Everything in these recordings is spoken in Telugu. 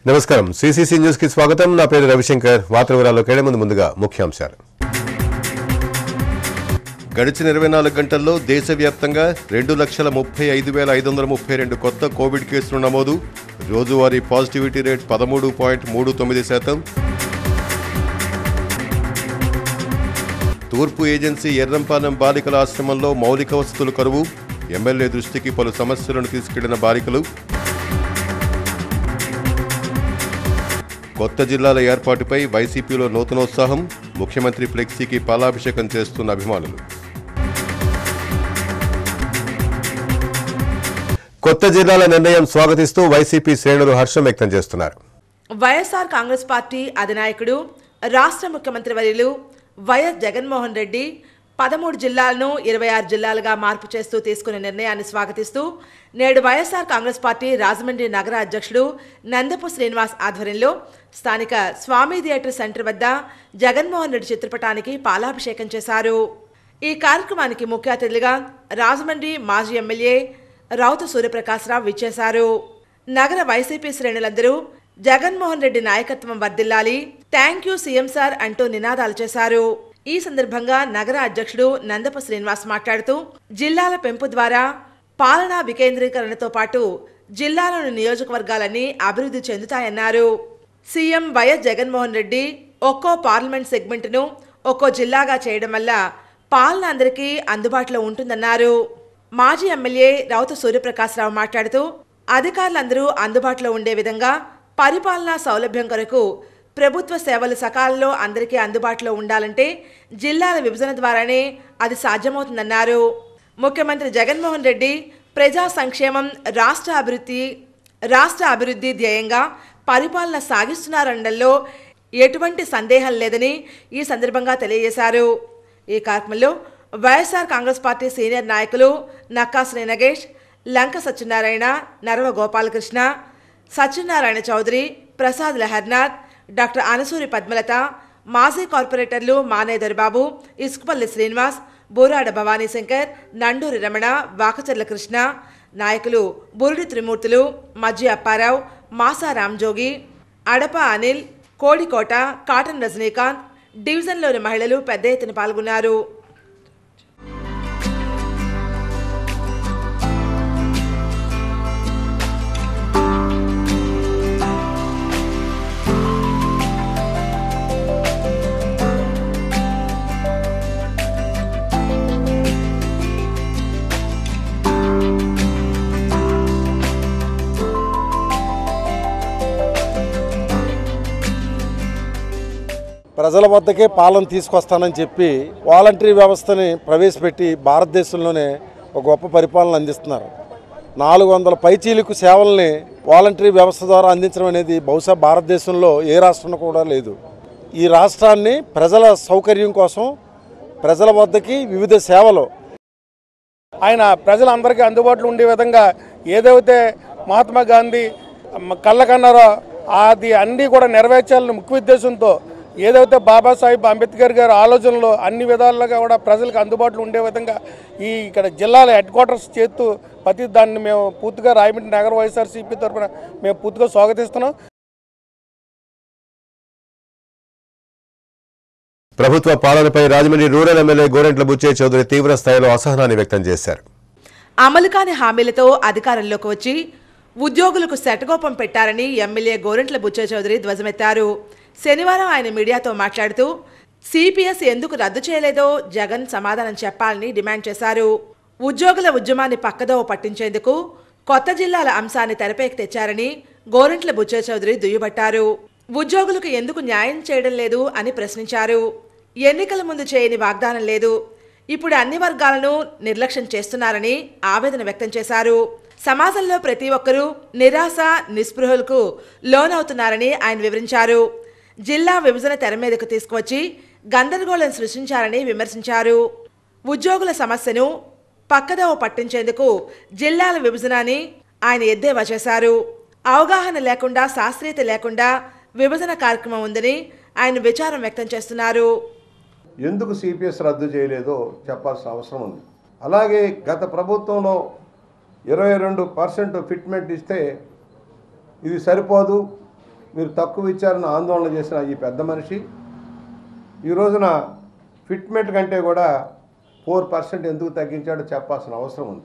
నమస్కారం సిసిసి న్యూస్ కి స్వాగతం నా పేరు రవిశంకర్ వార్త వివరాల్లోకి వెళ్లే ముందు ముందుగా ముఖ్యాంశాలు గడిచిన ఇరవై నాలుగు గంటల్లో దేశవ్యాప్తంగా రెండు లక్షల ముప్పై ఐదు వేల ఐదు వందల ముప్పై రెండు కొత్త కోవిడ్ కేసులు నమోదు రోజువారీ పాజిటివిటీ రేట్ పదమూడు పాయింట్ మూడు తొమ్మిది శాతం తూర్పు ఏజెన్సీ ఎర్రంపాలెం బాలికల ఆశ్రమంలో మౌలిక వసతులు కరువు ఎమ్మెల్యే దృష్టికి పలు సమస్యలను తీసుకెళ్లిన బాలికలు కొత్త జిల్లాల ఏర్పాటుపై వైసీపీలో నూతనోత్సాహం ముఖ్యమంత్రి ఫ్లెక్సీకి పాలాభిషేకం చేస్తున్న అభిమానులు కొత్త జిల్లాల నిర్ణయం స్వాగతిస్తూ వైసీపీ శ్రేణులు హర్షం వ్యక్తం చేస్తున్నారు వైఎస్ఆర్ కాంగ్రెస్ పార్టీ అధినాయకుడు రాష్ట్ర ముఖ్యమంత్రి వర్యులు వైఎస్ జగన్మోహన్ రెడ్డి పదమూడు జిల్లాలను ఇరవై ఆరు జిల్లాలుగా మార్పు చేస్తూ తీసుకున్న నిర్ణయాన్ని స్వాగతిస్తూ నేడు వైఎస్ఆర్ కాంగ్రెస్ పార్టీ రాజమండ్రి నగర అధ్యక్షుడు నందపు శ్రీనివాస్ ఆధ్వర్యంలో స్థానిక స్వామి థియేటర్ సెంటర్ వద్ద జగన్మోహన్ రెడ్డి చిత్రపటానికి పాలాభిషేకం చేశారు ఈ కార్యక్రమానికి ముఖ్య అతిథులుగా రాజమండ్రి మాజీ ఎమ్మెల్యే రౌతు సూర్యప్రకాశ్రావు విచ్చేశారు నగర వైసీపీ శ్రేణులందరూ జగన్మోహన్ రెడ్డి నాయకత్వం వర్దిల్లాలి థ్యాంక్ యూ సీఎం సార్ అంటూ నినాదాలు చేశారు ఈ సందర్భంగా నగర అధ్యక్షుడు నందప శ్రీనివాస్ మాట్లాడుతూ జిల్లాల పెంపు ద్వారా పాలనా వికేంద్రీకరణతో పాటు జిల్లాలోని నియోజకవర్గాలన్నీ అభివృద్ధి చెందుతాయన్నారు సీఎం వైఎస్ జగన్మోహన్ రెడ్డి ఒక్కో పార్లమెంట్ సెగ్మెంట్ను ఒక్కో జిల్లాగా చేయడం వల్ల పాలన అందరికీ అందుబాటులో ఉంటుందన్నారు మాజీ ఎమ్మెల్యే రౌత సూర్యప్రకాశ్రావు మాట్లాడుతూ అధికారులందరూ అందుబాటులో ఉండే విధంగా పరిపాలనా సౌలభ్యం కొరకు ప్రభుత్వ సేవలు సకాలంలో అందరికీ అందుబాటులో ఉండాలంటే జిల్లాల విభజన ద్వారానే అది సాధ్యమవుతుందన్నారు ముఖ్యమంత్రి జగన్మోహన్ రెడ్డి ప్రజా సంక్షేమం రాష్ట్ర అభివృద్ధి రాష్ట్ర అభివృద్ధి ధ్యేయంగా పరిపాలన సాగిస్తున్నారనడంలో ఎటువంటి సందేహం లేదని ఈ సందర్భంగా తెలియజేశారు ఈ కార్యక్రమంలో వైఎస్ఆర్ కాంగ్రెస్ పార్టీ సీనియర్ నాయకులు నక్కా శ్రీ నగేష్ లంక సత్యనారాయణ నరవ గోపాలకృష్ణ సత్యనారాయణ చౌదరి ప్రసాద్ లహర్నాథ్ డాక్టర్ అనసూరి పద్మలత మాజీ కార్పొరేటర్లు మానే దొరిబాబు ఇసుకపల్లి శ్రీనివాస్ బోరాడ భవానీశంకర్ నండూరి రమణ వాకచర్ల కృష్ణ నాయకులు బురుడి త్రిమూర్తులు మజ్జి అప్పారావు మాసా రామ్జోగి అడప అనిల్ కోడికోట కాటన్ రజనీకాంత్ డివిజన్లోని మహిళలు పెద్ద ఎత్తున పాల్గొన్నారు ప్రజల వద్దకే పాలన తీసుకొస్తానని చెప్పి వాలంటరీ వ్యవస్థని ప్రవేశపెట్టి భారతదేశంలోనే ఒక గొప్ప పరిపాలన అందిస్తున్నారు నాలుగు వందల పైచీలకు సేవల్ని వాలంటరీ వ్యవస్థ ద్వారా అందించడం అనేది బహుశా భారతదేశంలో ఏ రాష్ట్రంలో కూడా లేదు ఈ రాష్ట్రాన్ని ప్రజల సౌకర్యం కోసం ప్రజల వద్దకి వివిధ సేవలు ఆయన ప్రజలందరికీ అందుబాటులో ఉండే విధంగా ఏదైతే మహాత్మా గాంధీ మ- కళ్ళ కన్నారో అది అన్నీ కూడా నెరవేర్చాలని ముఖ్య ఉద్దేశంతో ఏదైతే బాబాసాహెబ్ అంబేద్కర్ గారి ఆలోచనలు అన్ని విధాలుగా కూడా ప్రజలకు అందుబాటులో ఉండే విధంగా ఈ ఇక్కడ జిల్లాల హెడ్ క్వార్టర్స్ చేస్తూ ప్రతి దాన్ని మేము పూర్తిగా రాయమండ్రి నగర వైఎస్ఆర్సీపీ తరఫున మేము పూర్తిగా స్వాగతిస్తున్నాం ప్రభుత్వ పాలనపై రాజమండ్రి రూరల్ ఎమ్మెల్యే గోరెంట్ల బుచ్చే చౌదరి తీవ్ర స్థాయిలో అసహనాన్ని వ్యక్తం చేశారు అమలు కాని హామీలతో అధికారంలోకి వచ్చి ఉద్యోగులకు శటకోపం పెట్టారని ఎమ్మెల్యే గోరంట్ల బుచ్చే చౌదరి ధ్వజమెత్తారు శనివారం ఆయన మీడియాతో మాట్లాడుతూ సిపిఎస్ ఎందుకు రద్దు చేయలేదో జగన్ సమాధానం చెప్పాలని డిమాండ్ చేశారు ఉద్యోగుల ఉద్యమాన్ని పక్కదోవ పట్టించేందుకు కొత్త జిల్లాల అంశాన్ని తెరపైకి తెచ్చారని గోరంట్ల బుచ్చే చౌదరి దుయ్యబట్టారు ఉద్యోగులకు ఎందుకు న్యాయం చేయడం లేదు అని ప్రశ్నించారు ఎన్నికల ముందు చేయని వాగ్దానం లేదు ఇప్పుడు అన్ని వర్గాలను నిర్లక్ష్యం చేస్తున్నారని ఆవేదన వ్యక్తం చేశారు సమాజంలో ప్రతి ఒక్కరూ నిరాశ నిస్పృహలకు లోనవుతున్నారని ఆయన వివరించారు జిల్లా విభజన తెర మీదకు తీసుకువచ్చి గందరగోళం సృష్టించారని విమర్శించారు ఉద్యోగుల సమస్యను పక్కదోవ పట్టించేందుకు జిల్లాల విభజనని ఆయన ఎద్దేవా చేశారు అవగాహన లేకుండా శాస్త్రీయత లేకుండా విభజన కార్యక్రమం ఉందని ఆయన విచారం వ్యక్తం చేస్తున్నారు ఎందుకు సిపిఎస్ రద్దు చేయలేదో చెప్పాల్సిన అవసరం ఉంది అలాగే గత ప్రభుత్వంలో ఇరవై రెండు పర్సెంట్ ఫిట్మెంట్ ఇస్తే ఇది సరిపోదు మీరు తక్కువ ఇచ్చారని ఆందోళన చేసిన ఈ పెద్ద మనిషి ఈ రోజున ఫిట్మెంట్ కంటే కూడా ఫోర్ పర్సెంట్ ఎందుకు తగ్గించాడో చెప్పాల్సిన అవసరం ఉంది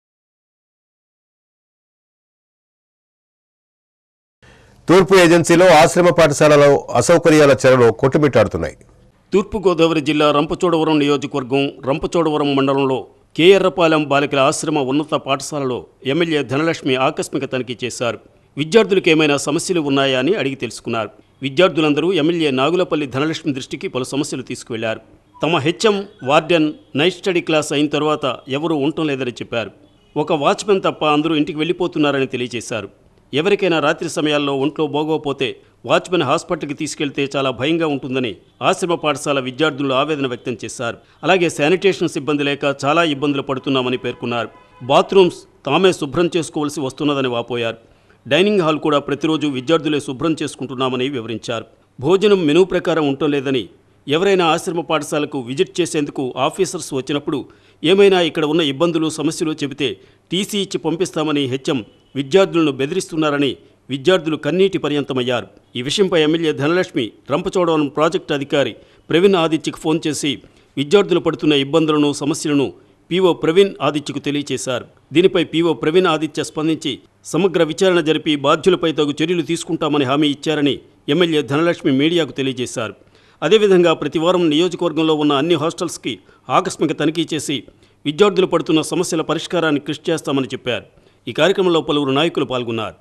తూర్పు ఏజెన్సీలో ఆశ్రమ పాఠశాలలో అసౌకర్యాల చెరలో కొట్టుమిట్టాడుతున్నాయి తూర్పుగోదావరి జిల్లా రంపచోడవరం నియోజకవర్గం రంపచోడవరం మండలంలో కేఎర్రపాలెం బాలికల ఆశ్రమ ఉన్నత పాఠశాలలో ఎమ్మెల్యే ధనలక్ష్మి ఆకస్మిక తనిఖీ చేశారు విద్యార్థులకు ఏమైనా సమస్యలు ఉన్నాయా అని అడిగి తెలుసుకున్నారు విద్యార్థులందరూ ఎమ్మెల్యే నాగులపల్లి ధనలక్ష్మి దృష్టికి పలు సమస్యలు తీసుకువెళ్లారు తమ HM warden night study class అయిన తర్వాత ఎవరూ ఉండటం లేదని చెప్పారు ఒక వాచ్మెన్ తప్ప అందరూ ఇంటికి వెళ్ళిపోతున్నారని తెలియజేశారు ఎవరికైనా రాత్రి సమయాల్లో ఒంట్లో బాగోపోతే వాచ్మెన్ హాస్పిటల్కి తీసుకెళ్తే చాలా భయంగా ఉంటుందని ఆశ్రమ పాఠశాల విద్యార్థులు ఆవేదన వ్యక్తం చేశారు అలాగే శానిటేషన్ సిబ్బంది లేక చాలా ఇబ్బందులు పడుతున్నామని పేర్కొన్నారు బాత్రూమ్స్ తామే శుభ్రం చేసుకోవాల్సి వస్తున్నదని వాపోయారు డైనింగ్ హాల్ కూడా ప్రతిరోజు విద్యార్థులే శుభ్రం చేసుకుంటున్నామని వివరించారు భోజనం మెనూ ప్రకారం ఉండటం లేదని ఎవరైనా ఆశ్రమ పాఠశాలకు విజిట్ చేసేందుకు ఆఫీసర్స్ వచ్చినప్పుడు ఏమైనా ఇక్కడ ఉన్న ఇబ్బందులు సమస్యలు చెబితే టీసీ ఇచ్చి పంపిస్తామని హెచ్ఎం విద్యార్థులను బెదిరిస్తున్నారని విద్యార్థులు కన్నీటి పర్యంతమయ్యారు ఈ విషయంపై ఎమ్మెల్యే ధనలక్ష్మి రంపచోడవరం ప్రాజెక్టు అధికారి ప్రవీణ్ ఆదిత్యకు ఫోన్ చేసి విద్యార్థులు పడుతున్న ఇబ్బందులను సమస్యలను పీఓ ప్రవీణ్ ఆదిత్యకు తెలియజేశారు దీనిపై పీఓ ప్రవీణ్ ఆదిత్య స్పందించి సమగ్ర విచారణ జరిపి బాధ్యులపై తగు చర్యలు తీసుకుంటామని హామీ ఇచ్చారని ఎమ్మెల్యే ధనలక్ష్మి మీడియాకు తెలియజేశారు అదేవిధంగా ప్రతి వారం నియోజకవర్గంలో ఉన్న అన్ని హాస్టల్స్కి ఆకస్మిక తనిఖీ చేసి విద్యార్థులు పడుతున్న సమస్యల పరిష్కారాన్ని కృషి చేస్తామని చెప్పారు ఈ కార్యక్రమంలో పలువురు నాయకులు పాల్గొన్నారు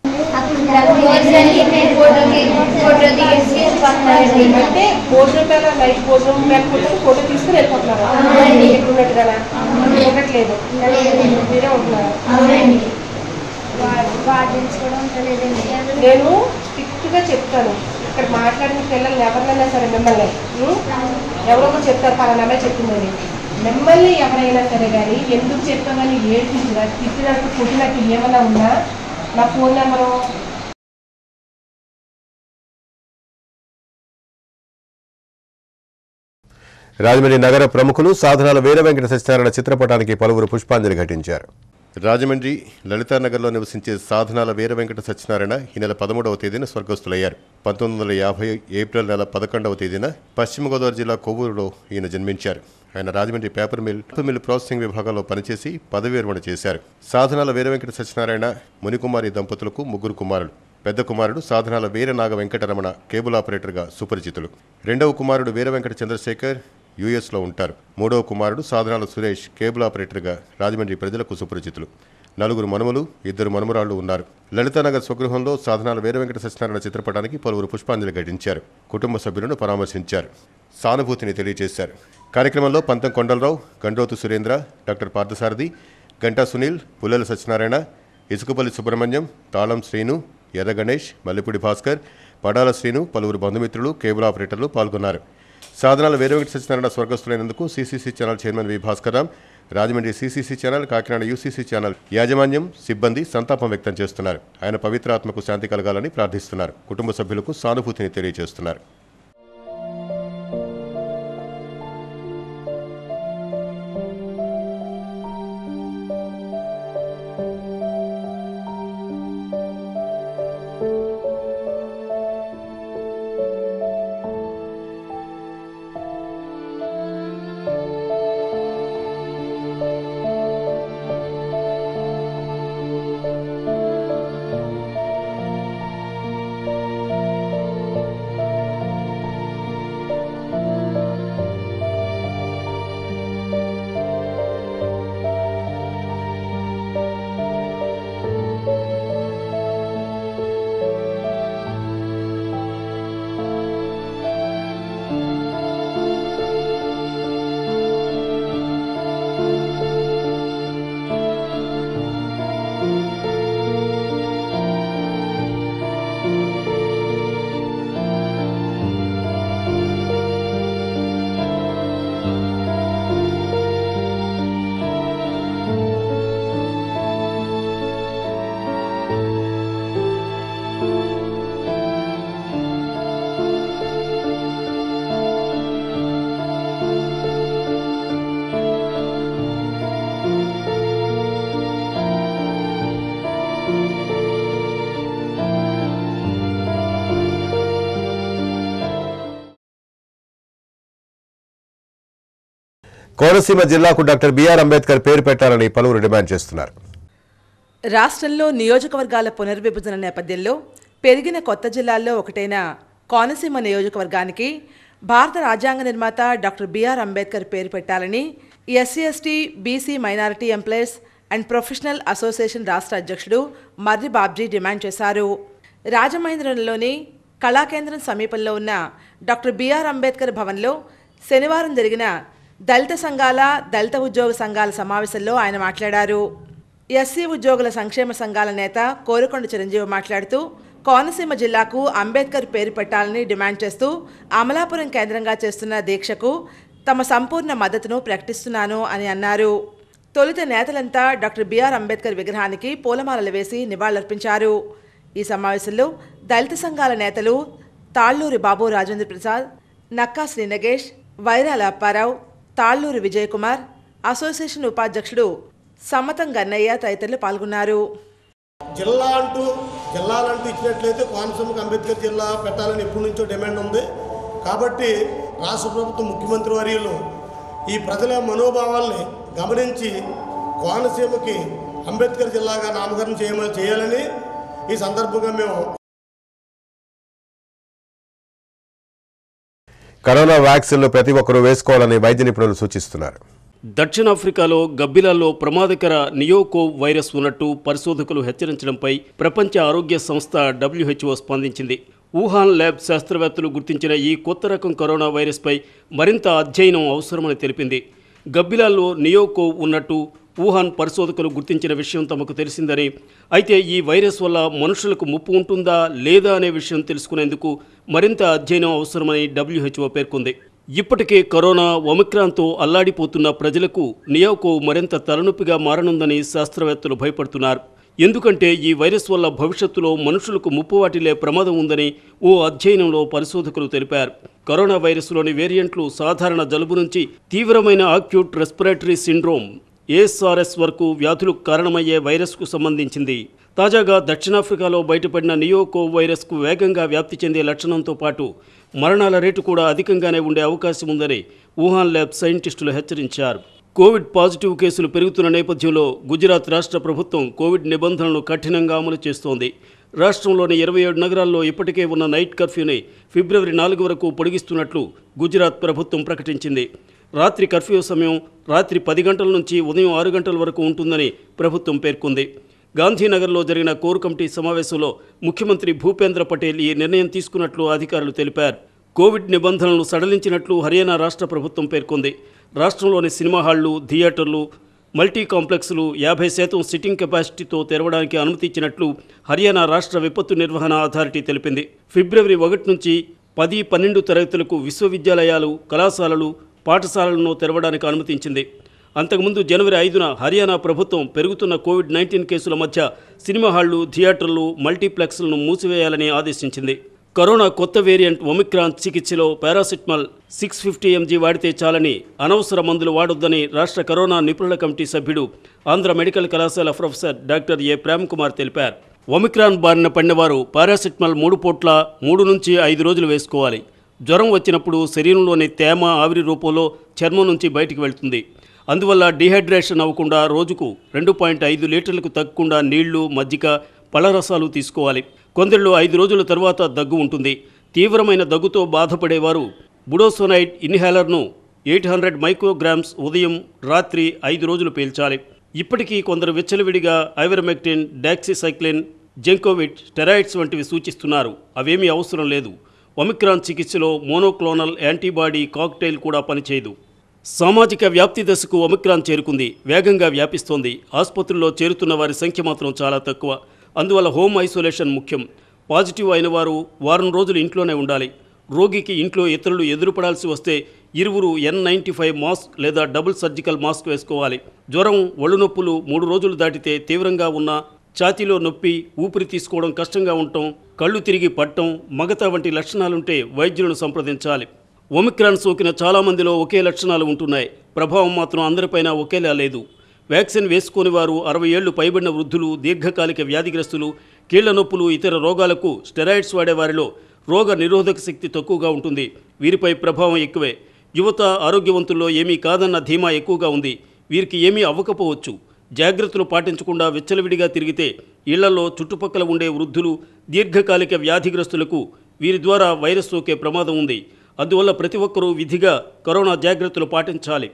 అంటే భోజనం పేద నైట్ భోజనం లేకపోతే ఫోటో తీసుకుని వెళ్ళిపోతున్నారు ఎక్కడ ఉన్నట్టుగా ఉండట్లేదు మీరే ఉంటున్నారు వార్డెన్స్ కూడా ఉండలేదండి నేను స్ట్రిక్ట్ గా చెప్తాను ఇక్కడ మాట్లాడిన పిల్లల్ని ఎవరినైనా సరే మిమ్మల్ని ఉం? ఎవరో ఒకరు చెప్తారు పలానా అమ్మాయి చెప్పిందని మిమ్మల్ని ఎవరైనా సరే కానీ ఎందుకు చెప్పామని ఏడ్చిందిరా తిట్టినట్టు కొట్టినట్టు ఏమైనా ఉన్నా నా ఫోన్ నెంబరు రాజమండ్రి నగర ప్రముఖులు సాధనాల వీర వెంకట సత్యనారాయణ చిత్రపటానికి పలువురు పుష్పాంజలి ఘటించారు రాజమండ్రి లలితానగర్లో నివసించే సాధనాల వీర వెంకట సత్యనారాయణ ఈ నెల పదమూడవ తేదీన స్వర్గస్థులయ్యారు పంతొమ్మిది వందల యాభై ఏప్రిల్ నెల పదకొండవ తేదీన పశ్చిమ గోదావరి జిల్లా కొవ్వూరులో ఈయన జన్మించారు ఆయన Rajahmundry paper mill paper mill processing విభాగంలో పనిచేసి పదవి విరమణ చేశారు సాధనాల వీర వెంకట సత్యనారాయణ మునికుమారి దంపతులకు ముగ్గురు కుమారులు పెద్ద కుమారుడు సాధనాల వీర నాగ వెంకటరమణ కేబుల్ ఆపరేటర్గా సుపరిచితులు రెండవ కుమారుడు వీర వెంకట చంద్రశేఖర్ యుఎస్లో ఉంటారు మూడవ కుమారుడు సాధనాల సురేష్ కేబుల్ ఆపరేటర్గా రాజమండ్రి ప్రజలకు సుపరిచితులు నలుగురు మనుమలు ఇద్దరు మనుమరాళ్లు ఉన్నారు లలితానగర్ స్వగృహంలో సాధనాల వీర వెంకట సత్యనారాయణ చిత్రపటానికి పలువురు పుష్పాంజలి ఘటించారు కుటుంబ సభ్యులను పరామర్శించారు సానుభూతిని తెలియజేశారు కార్యక్రమంలో పంతం కొండలరావు గండ్రోతు సురేంద్ర డాక్టర్ పార్థసారథి గంటా సునీల్ పుల్లెల సత్యనారాయణ ఇసుకపల్లి సుబ్రహ్మణ్యం తాళం శ్రీను ఎర్ర గణేష్ మల్లెపూడి భాస్కర్ పడాల శ్రీను పలువురు బంధుమిత్రులు కేబుల్ ఆపరేటర్లు పాల్గొన్నారు సాధనాల వేరువెంకట సత్యనారాయణ స్వర్గస్థులైనందుకు CCC channel chairman V Bhaskarram Rajahmundry CCC channel Kakinada UCC channel యాజమాన్యం సిబ్బంది సంతాపం వ్యక్తం చేస్తున్నారు ఆయన పవిత్రాత్మకు శాంతి కలగాలని ప్రార్థిస్తున్నారు కుటుంబ సభ్యులకు సానుభూతిని తెలియజేస్తున్నారు కోనసీమ జిల్లాకు డాక్టర్ బిఆర్ అంబేద్కర్ పేరు పెట్టాలని పలువురు డిమాండ్ చేస్తున్నారు రాష్ట్రంలో నియోజకవర్గాల పునర్విభజన నేపథ్యంలో పెరిగిన కొత్త జిల్లాల్లో ఒకటైన కోనసీమ నియోజకవర్గానికి భారత రాజ్యాంగ నిర్మాత డాక్టర్ బిఆర్ అంబేద్కర్ పేరు పెట్టాలని SC ST BC minority employees and professional association రాష్ట్ర అధ్యక్షుడు మర్రి బాబ్జీ డిమాండ్ చేశారు రాజమహేంద్రంలోని కళాకేంద్రం సమీపంలో ఉన్న డాక్టర్ బిఆర్ అంబేద్కర్ భవన్లో శనివారం జరిగిన దళిత సంఘాల దళిత ఉద్యోగ సంఘాల సమావేశంలో ఆయన మాట్లాడారు ఎస్సీ ఉద్యోగుల సంక్షేమ సంఘాల నేత కోరుకొండ చిరంజీవి మాట్లాడుతూ కోనసీమ జిల్లాకు అంబేద్కర్ పేరు పెట్టాలని డిమాండ్ చేస్తూ అమలాపురం కేంద్రంగా చేస్తున్న దీక్షకు తమ సంపూర్ణ మద్దతును ప్రకటిస్తున్నాను అని అన్నారు తొలుత నేతలంతా డాక్టర్ బిఆర్ అంబేద్కర్ విగ్రహానికి పూలమాలలు వేసి నివాళులర్పించారు ఈ సమావేశంలో దళిత సంఘాల నేతలు తాళ్లూరి బాబు రాజేంద్ర ప్రసాద్ నక్కా శ్రీ నగేష్ వైరాల అప్పారావు తాళ్లూరి విజయ్ కుమార్ అసోసియేషన్ ఉపాధ్యక్షుడు సమ్మతం గన్నయ్య తదితరులు పాల్గొన్నారు జిల్లా అంటూ జిల్లాలంటూ ఇచ్చినట్లయితే కోనసీమకు అంబేద్కర్ జిల్లా పెట్టాలని ఎప్పటి నుంచో డిమాండ్ ఉంది కాబట్టి రాష్ట్ర ప్రభుత్వం ముఖ్యమంత్రి వర్యులు ఈ ప్రజల మనోభావాల్ని గమనించి కోనసీమకి అంబేద్కర్ జిల్లాగా నామకరణం చేయమని చేయాలని ఈ సందర్భంగా మేము కరోనా వ్యాక్సిన్లు ప్రతి ఒక్కరూ వేసుకోవాలని వైద్య నిపుణులు సూచిస్తున్నారు దక్షిణాఫ్రికాలో గబ్బిలాల్లో ప్రమాదకర నియోకో వైరస్ ఉన్నట్టు పరిశోధకులు హెచ్చరించడంపై ప్రపంచ ఆరోగ్య సంస్థ డబ్ల్యూహెచ్ఓ స్పందించింది వుహాన్ ల్యాబ్ శాస్త్రవేత్తలు గుర్తించిన ఈ కొత్త రకం కరోనా వైరస్పై మరింత అధ్యయనం అవసరమని తెలిపింది గబ్బిలాల్లో నియోకో ఉన్నట్టు వుహాన్ పరిశోధకులు గుర్తించిన విషయం తమకు తెలిసిందని అయితే ఈ వైరస్ వల్ల మనుషులకు ముప్పు ఉంటుందా లేదా అనే విషయం తెలుసుకునేందుకు మరింత అధ్యయనం అవసరమని డబ్ల్యూహెచ్ఓ పేర్కొంది ఇప్పటికే కరోనా ఒమిక్రాన్తో అల్లాడిపోతున్న ప్రజలకు నియోకో మరింత తలనొప్పిగా మారనుందని శాస్త్రవేత్తలు భయపడుతున్నారు ఎందుకంటే ఈ వైరస్ వల్ల భవిష్యత్తులో మనుషులకు ముప్పు వాటిల్లే ప్రమాదం ఉందని ఓ అధ్యయనంలో పరిశోధకులు తెలిపారు కరోనా వైరస్లోని వేరియంట్లు సాధారణ జలుబు నుంచి తీవ్రమైన ఆక్యూట్ రెస్పిరేటరీ సిండ్రోమ్ ఏఎస్ఆర్ఎస్ వరకు వ్యాధులకు కారణమయ్యే వైరస్కు సంబంధించింది తాజాగా దక్షిణాఫ్రికాలో బయటపడిన నియోకో వైరస్కు వేగంగా వ్యాప్తి చెందే లక్షణంతో పాటు మరణాల రేటు కూడా అధికంగానే ఉండే అవకాశం ఉందని వుహాన్ ల్యాబ్ సైంటిస్టులు హెచ్చరించారు కోవిడ్ పాజిటివ్ కేసులు పెరుగుతున్న నేపథ్యంలో గుజరాత్ రాష్ట్ర ప్రభుత్వం కోవిడ్ నిబంధనలను కఠినంగా అమలు చేస్తోంది రాష్ట్రంలోని ఇరవై ఏడు నగరాల్లో ఇప్పటికే ఉన్న నైట్ కర్ఫ్యూని ఫిబ్రవరి నాలుగు వరకు పొడిగిస్తున్నట్లు గుజరాత్ ప్రభుత్వం ప్రకటించింది రాత్రి కర్ఫ్యూ సమయం రాత్రి పది గంటల నుంచి ఉదయం ఆరు గంటల వరకు ఉంటుందని ప్రభుత్వం పేర్కొంది గాంధీనగర్లో జరిగిన కోర్ కమిటీ సమావేశంలో ముఖ్యమంత్రి భూపేంద్ర పటేల్ ఈ నిర్ణయం తీసుకున్నట్లు అధికారులు తెలిపారు కోవిడ్ నిబంధనలను సడలించినట్లు హర్యానా రాష్ట్ర ప్రభుత్వం పేర్కొంది రాష్ట్రంలోని సినిమా హాళ్లు థియేటర్లు మల్టీ కాంప్లెక్స్లు యాభై శాతం సిట్టింగ్ కెపాసిటీతో తెరవడానికి అనుమతి ఇచ్చినట్లు హర్యానా రాష్ట్ర విపత్తు నిర్వహణ అథారిటీ తెలిపింది ఫిబ్రవరి ఒకటి నుంచి పది పన్నెండు తరగతులకు విశ్వవిద్యాలయాలు కళాశాలలు పాఠశాలలను తెరవడానికి అనుమతించింది అంతకుముందు జనవరి ఐదున హర్యానా ప్రభుత్వం పెరుగుతున్న కోవిడ్ నైన్టీన్ కేసుల మధ్య సినిమా హాళ్లు థియేటర్లు మల్టీప్లెక్స్లను మూసివేయాలని ఆదేశించింది కరోనా కొత్త వేరియంట్ ఒమిక్రాన్ చికిత్సలో పారాసిటమాల్ సిక్స్ ఫిఫ్టీ ఎంజీ వాడితే చాలని అనవసర మందులు వాడొద్దని రాష్ట్ర కరోనా నిపుణుల కమిటీ సభ్యుడు ఆంధ్ర మెడికల్ కళాశాల professor doctor A Prem Kumar తెలిపారు ఒమిక్రాన్ బారిన పడినవారు పారాసిటమాల్ మూడు పూట్ల మూడు నుంచి ఐదు రోజులు వేసుకోవాలి జ్వరం వచ్చినప్పుడు శరీరంలోని తేమ ఆవిరి రూపంలో చర్మం నుంచి బయటికి వెళ్తుంది అందువల్ల డిహైడ్రేషన్ అవ్వకుండా రోజుకు రెండు పాయింట్ ఐదు లీటర్లకు తగ్గకుండా నీళ్లు మజ్జిగ పళ్ళరసాలు తీసుకోవాలి కొందరిలో ఐదు రోజుల తర్వాత దగ్గు ఉంటుంది తీవ్రమైన దగ్గుతో బాధపడేవారు బుడోసోనైడ్ ఇన్హేలర్ను ఎయిట్ హండ్రెడ్ మైక్రోగ్రామ్స్ ఉదయం రాత్రి ఐదు రోజులు పీల్చాలి ఇప్పటికీ కొందరు విచ్చలవిడిగా ఐవరమెక్టిన్ డాక్సిసైక్లిన్ జెంకోవిట్ స్టెరాయిడ్స్ వంటివి సూచిస్తున్నారు అవేమీ అవసరం లేదు ఒమిక్రాన్ చికిత్సలో మోనోక్లోనల్ యాంటీబాడీ కాక్టైల్ కూడా పనిచేయదు సామాజిక వ్యాప్తి దశకు ఒమిక్రాన్ చేరుకుంది వేగంగా వ్యాపిస్తోంది ఆసుపత్రుల్లో చేరుతున్న వారి సంఖ్య మాత్రం చాలా తక్కువ అందువల్ల హోమ్ ఐసోలేషన్ ముఖ్యం పాజిటివ్ అయిన వారు వారం రోజులు ఇంట్లోనే ఉండాలి రోగికి ఇంట్లో ఇతరులు ఎదురుపడాల్సి వస్తే ఇరువురు ఎన్ నైంటీ ఫైవ్ మాస్క్ లేదా డబుల్ సర్జికల్ మాస్క్ వేసుకోవాలి జ్వరం ఒళ్ళు నొప్పులు మూడు రోజులు దాటితే తీవ్రంగా ఉన్న ఛాతీలో నొప్పి ఊపిరి తీసుకోవడం కష్టంగా ఉండటం కళ్ళు తిరిగి పట్టడం మగత వంటి లక్షణాలుంటే వైద్యులను సంప్రదించాలి ఒమిక్రాన్ సోకిన చాలామందిలో ఒకే లక్షణాలు ఉంటున్నాయి ప్రభావం మాత్రం అందరిపైన ఒకేలా లేదు వ్యాక్సిన్ వేసుకుని వారు అరవై ఏళ్లు పైబడిన వృద్ధులు దీర్ఘకాలిక వ్యాధిగ్రస్తులు కీళ్ల నొప్పులు ఇతర రోగాలకు స్టెరాయిడ్స్ వాడే వారిలో రోగ నిరోధక శక్తి తక్కువగా ఉంటుంది వీరిపై ప్రభావం ఎక్కువే యువత ఆరోగ్యవంతుల్లో ఏమీ కాదన్న ధీమా ఎక్కువగా ఉంది వీరికి ఏమీ అవ్వకపోవచ్చు జాగ్రత్తలు పాటించకుండా విచ్చలవిడిగా తిరిగితే ఇళ్లలో చుట్టుపక్కల ఉండే వృద్ధులు దీర్ఘకాలిక వ్యాధిగ్రస్తులకు వీరి ద్వారా వైరస్ సోకే ప్రమాదం ఉంది అందువల్ల ప్రతి ఒక్కరూ విధిగా కరోనా జాగ్రత్తలు పాటించాలి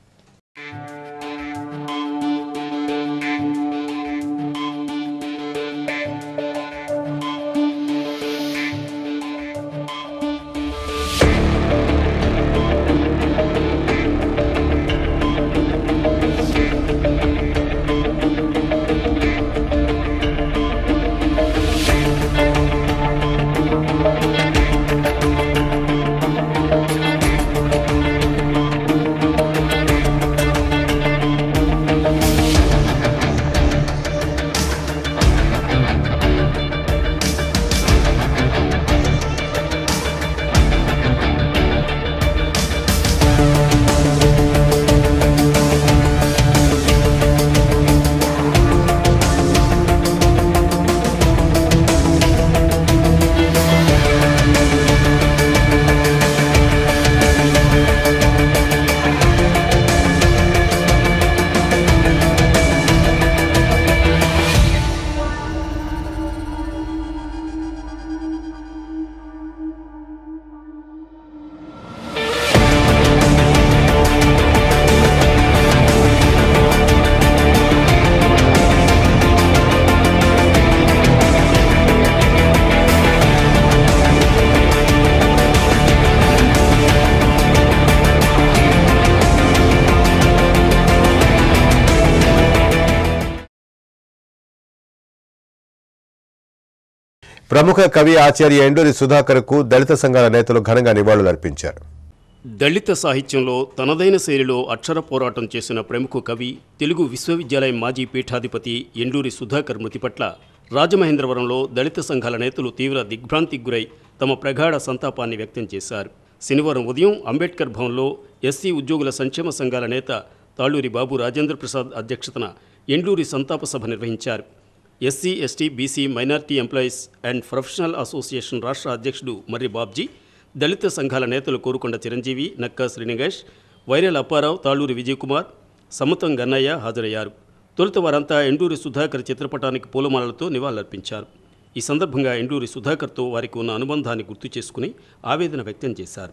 ప్రముఖ కవి ఆచార్య ఎండూరి సుధాకర్కు దళిత సంఘాల నేతలు ఘనంగా నివాళులర్పించారు దళిత సాహిత్యంలో తనదైన శైలిలో అక్షర పోరాటం చేసిన ప్రముఖ కవి తెలుగు విశ్వవిద్యాలయం మాజీ పీఠాధిపతి ఎండూరి సుధాకర్ మృతి పట్ల రాజమహేంద్రవరంలో దళిత సంఘాల నేతలు తీవ్ర దిగ్భ్రాంతికి గురై తమ ప్రగాఢ సంతాపాన్ని వ్యక్తం చేశారు శనివారం ఉదయం అంబేద్కర్ భవన్లో ఎస్సీ ఉద్యోగుల సంక్షేమ సంఘాల నేత తాళూరి బాబు రాజేంద్ర ప్రసాద్ అధ్యక్షతన ఎండూరి సంతాప సభ నిర్వహించారు SC ST BC minority employees and professional association రాష్ట్ర అధ్యక్షుడు మర్రి బాబ్జీ దళిత సంఘాల నేతలు కోరుకొండ చిరంజీవి నక్కా శ్రీనిగేష్ వైరల్ అప్పారావు తాళూరి విజయకుమార్ సమతం గన్నయ్య హాజరయ్యారు తొలుత వారంతా ఎండూరి సుధాకర్ చిత్రపటానికి పూలమాలలతో నివాళులర్పించారు ఈ సందర్భంగా ఎండూరి సుధాకర్తో వారికి ఉన్న అనుబంధాన్ని గుర్తు చేసుకుని ఆవేదన వ్యక్తం చేశారు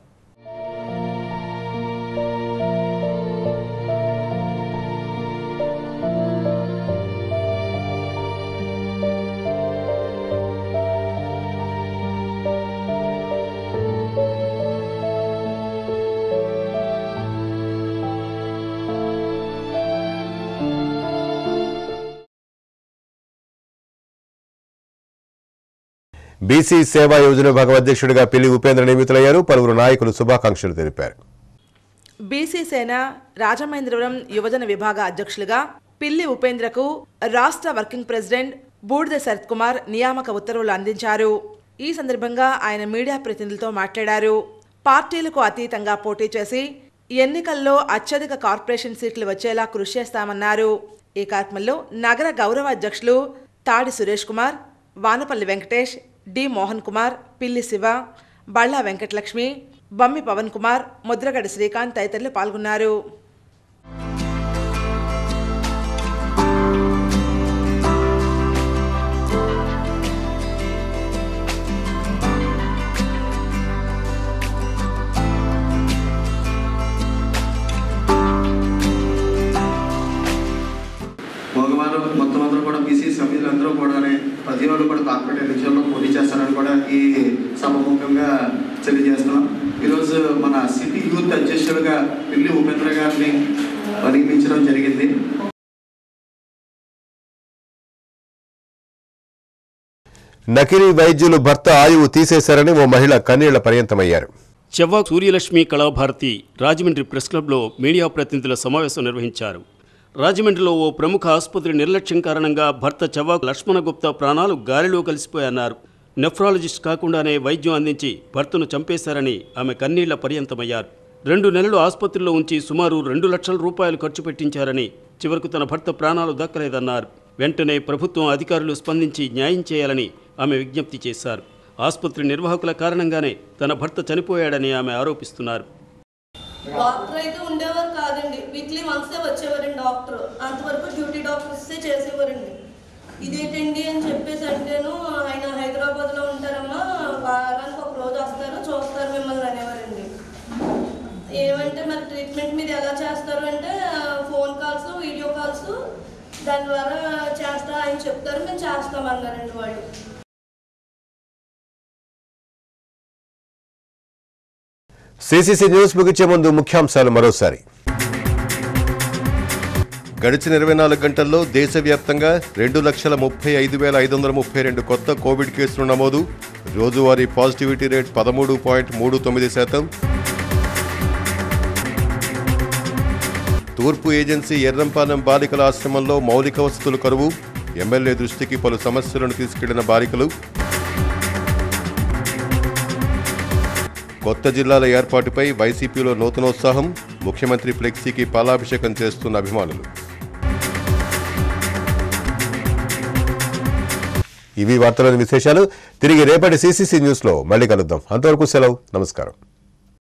బీసీ సేవా యోజన విభాగం అధ్యక్షుడిగా పిల్లి ఉపేంద్ర నియమితులయ్యారు పలువురు నాయకులు శుభాకాంక్షలు తెలిపారు బీసీ సేన రాజమహేంద్రవరం యువజన విభాగ అధ్యక్షులుగా పిల్లి ఉపేంద్రకు రాష్ట్ర వర్కింగ్ ప్రెసిడెంట్ బూడిద శరత్ కుమార్ నియామక ఉత్తర్వులు అందించారు ఈ సందర్భంగా ఆయన మీడియా ప్రతినిధులతో మాట్లాడారు పార్టీలకు అతీతంగా పోటీ చేసి ఎన్నికల్లో అత్యధిక కార్పొరేషన్ సీట్లు వచ్చేలా కృషి చేస్తామన్నారు ఈ కార్యక్రమంలో నగర గౌరవ అధ్యక్షులు తాడి సురేష్ కుమార్ వానపల్లి వెంకటేష్ డి మోహన్ కుమార్ పిల్లి శివ బళ్ళా వెంకటలక్ష్మి బమ్మి పవన్ కుమార్ ముద్రగడ శ్రీకాంత్ తదితరులు పాల్గొన్నారు మగవారు మొత్తం అందరూ కూడా బీసీ సభ్యులందరూ కూడా ప్రతి ఒక్కరు కూడా కార్పొరేట్ ఎలక్షన్లో పోటీ చేస్తారని కూడా ఈ సభముఖంగా తెలియజేస్తున్నాం ఈరోజు మన సిటీ యూత్ అధ్యక్షుడిగా పిల్లి ఉపేంద్ర గారిని నియమించడం జరిగింది నకిలీ వైద్యులు భర్త ఆయువు తీసేశారని ఓ మహిళ కన్నీళ్ల పర్యంతమయ్యారు చెవ్వా సూర్యలక్ష్మి కళాభారతి రాజమండ్రి ప్రెస్ క్లబ్లో మీడియా ప్రతినిధుల సమావేశం నిర్వహించారు రాజమండ్రిలో ఓ ప్రముఖ ఆసుపత్రి నిర్లక్ష్యం కారణంగా భర్త చెవ్వా లక్ష్మణ గుప్తా ప్రాణాలు గాలిలో కలిసిపోయన్నారు నెఫ్రాలజిస్ట్ కాకుండానే వైద్యం అందించి భర్తను చంపేశారని ఆమె కన్నీళ్ల పర్యంతమయ్యారు రెండు నెలలు ఆసుపత్రిలో ఉంచి సుమారు రెండు లక్షల రూపాయలు ఖర్చు పెట్టించారని చివరకు తన భర్త ప్రాణాలు దక్కలేదన్నారు వెంటనే ప్రభుత్వం అధికారులు స్పందించి న్యాయం చేయాలని ఆమె విజ్ఞప్తి చేశారు ఆసుపత్రి నిర్వాహకుల కారణంగానే తన భర్త చనిపోయాడని ఆమె ఆరోపిస్తున్నారు డాక్టర్ అయితే ఉండేవారు కాదండి వీక్లీ వన్సే వచ్చేవారండి డాక్టర్ అంతవరకు డ్యూటీ డాక్టర్సే చేసేవారండి ఇదేంటండి అని చెప్పేసి అంటేను ఆయన హైదరాబాద్లో ఉంటారమ్మా వారానికి ఒక రోజు వస్తారు చూస్తారు మిమ్మల్ని అనేవారండి ఏమంటే మరి ట్రీట్మెంట్ మీరు ఎలా చేస్తారు అంటే ఫోన్ కాల్స్ వీడియో కాల్స్ దాని ద్వారా చేస్తా ఆయన చెప్తారు మేము చేస్తామన్నారండి వాళ్ళు సిసిసి న్యూస్ ముగించే ముందు ముఖ్యాంశాలు మరోసారి గడిచిన ఇరవై నాలుగు గంటల్లో దేశవ్యాప్తంగా రెండు లక్షల ముప్పై ఐదు వేల ఐదు వందల ముప్పై రెండు కొత్త కోవిడ్ కేసులు నమోదు రోజువారీ పాజిటివిటీ రేట్ పదమూడు పాయింట్ మూడు తొమ్మిది శాతం తూర్పు ఏజెన్సీ ఎర్రంపాలెం బాలికల ఆశ్రమంలో మౌలిక వసతులు కరువు ఎమ్మెల్యే దృష్టికి పలు సమస్యలను తీసుకెళ్లిన బాలికలు కొత్త జిల్లాల ఏర్పాటుపై వైసీపీలో నూతనోత్సాహం ముఖ్యమంత్రి ఫ్లెక్సీకి పాలాభిషేకం చేస్తున్న అభిమానులు ఇవి వార్తలోని విశేషాలు తిరిగి రేపటి సీసీసీ న్యూస్లో మళ్ళీ కలుద్దాం అంతవరకు సెలవు నమస్కారం